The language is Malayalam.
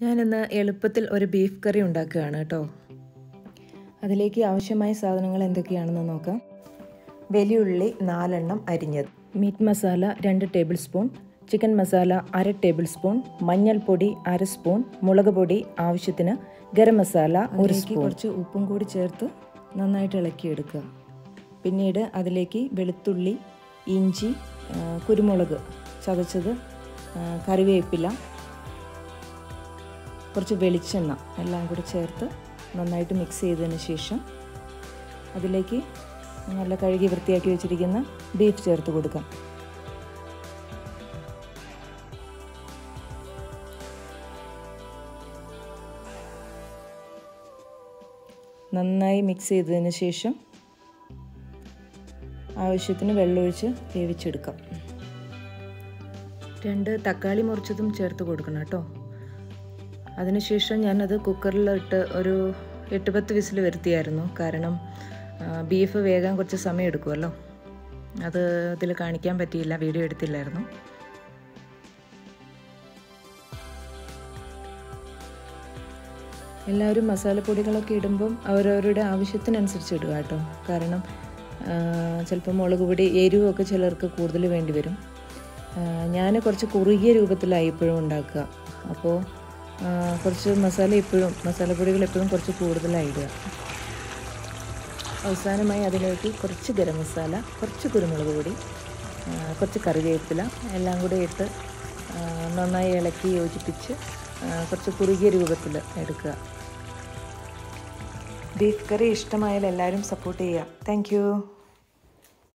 ഞാനിന്ന് എളുപ്പത്തിൽ ഒരു ബീഫ് കറി ഉണ്ടാക്കുകയാണ് കേട്ടോ അതിലേക്ക് ആവശ്യമായ സാധനങ്ങൾ എന്തൊക്കെയാണെന്ന് നോക്കാം വലിയുള്ളി നാലെണ്ണം അരിഞ്ഞത് മീറ്റ് മസാല രണ്ട് ടേബിൾ സ്പൂൺ ചിക്കൻ മസാല അര ടേബിൾ സ്പൂൺ മഞ്ഞൾപ്പൊടി അര സ്പൂൺ മുളക് പൊടി ആവശ്യത്തിന് ഗരം മസാല ഒരു സ്പൂൺ കുറച്ച് ഉപ്പും കൂടി ചേർത്ത് നന്നായിട്ട് ഇളക്കിയെടുക്കുക പിന്നീട് അതിലേക്ക് വെളുത്തുള്ളി ഇഞ്ചി ആ, കുരുമുളക് ചതച്ചത് ആ, കറിവേപ്പില കുറച്ച് വെളിച്ചെണ്ണ എല്ലാം കൂടി ചേർത്ത് നന്നായിട്ട് മിക്സ് ചെയ്തതിന് ശേഷം അതിലേക്ക് നല്ല കഴുകി വൃത്തിയാക്കി വെച്ചിരിക്കുന്ന ബീഫ് ചേർത്ത് കൊടുക്കാം നന്നായി മിക്സ് ചെയ്തതിന് ശേഷം ആവശ്യത്തിന് വെള്ളമൊഴിച്ച് വേവിച്ചെടുക്കാം രണ്ട് തക്കാളി മുറിച്ചതും ചേർത്ത് കൊടുക്കണം കേട്ടോ അതിനുശേഷം ഞാനത് കുക്കറിലിട്ട് ഒരു എട്ട് പത്ത് വിസിൽ വരുത്തിയായിരുന്നു കാരണം ആ, ബീഫ് വേകാൻ കുറച്ച് സമയം എടുക്കുമല്ലോ അത് ഇതിൽ കാണിക്കാൻ പറ്റിയില്ല വീഡിയോ എടുത്തില്ലായിരുന്നു എല്ലാവരും മസാലപ്പൊടികളൊക്കെ ഇടുമ്പം അവരവരുടെ ആവശ്യത്തിനനുസരിച്ച് ഇടുക കേട്ടോ കാരണം ചിലപ്പോൾ മുളക് പൊടി എരിവൊക്കെ ചിലർക്ക് കൂടുതൽ വേണ്ടി വരും ഞാൻ കുറച്ച് കുറുകിയ രൂപത്തിലായി ഇപ്പോഴും ഉണ്ടാക്കുക അപ്പോൾ ആ, കുറച്ച് മസാല എപ്പോഴും മസാലപ്പൊടികൾ എപ്പോഴും കുറച്ച് കൂടുതലായി ഇടുക അവസാനമായി അതിലേക്ക് കുറച്ച് ഗരം മസാല കുറച്ച് കുരുമുളക് പൊടി ആ, കുറച്ച് കറിവേപ്പില എല്ലാം കൂടി ഇട്ട് ആ, നന്നായി ഇളക്കി യോജിപ്പിച്ച് ആ, കുറച്ച് കുറുകിയ രൂപത്തിൽ എടുക്കുക ബീഫ് കറി ഇഷ്ടമായാൽ എല്ലാവരും സപ്പോർട്ട് ചെയ്യുക താങ്ക്